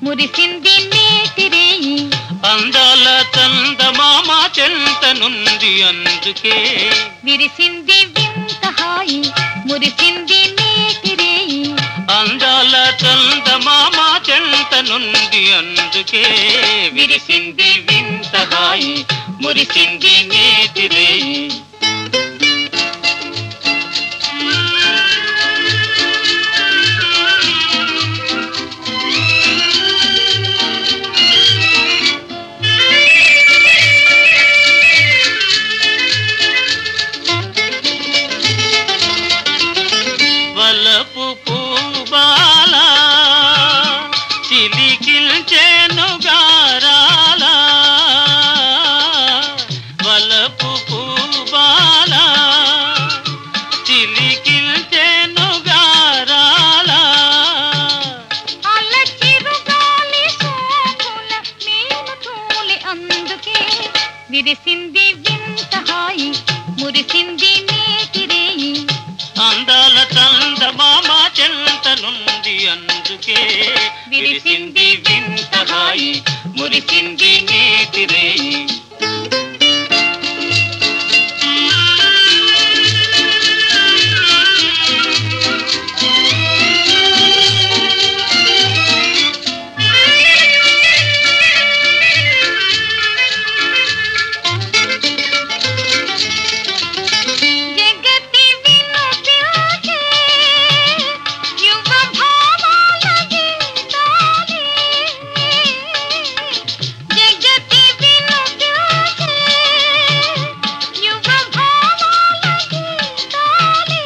మురిసింది నేతిరేయి అందాల చందమామ చెంత నుండి అందుకే విరిసింది వింత హాయి మురిసింది నేతిరేయి అందాల చందమామ చెంత నుండి అందుకే విరిసింది వింత హాయి మురిసింది నేతిరేయి వలపు పూబాల చిలికిల్చేను గారాల వలపు పూబాల చిలికిల్చేను గారాల అల్ల చిరుగాలి సోకుల నేను తోలి అందుకే విరిసింది వింత హాయి మురిసింది నేతిరేయి అందాల చందమామ చెంత నుండి అందుకే విరిసింది వింత హాయి మురిసింది నేతిరేయి జగతి వినుతికే యువ భావాల గీతాలే జగతి వినుతికే యువ భావాల గీతాలే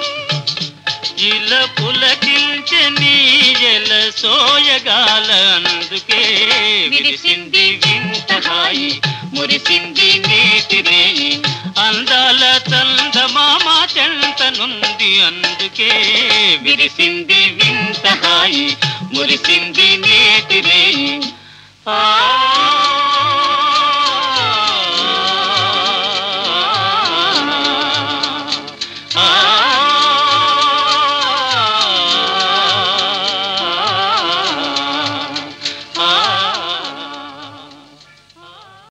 ఇల పులకించె నీయల సోయగాల అందుకే విరిసింది వింత హాయి మురిసింది నేతిరేయి అందాల చందమామ చెంత నుండి అందుకే విరిసింది వింత హాయి మురిసింది నేతిరేయి ఆ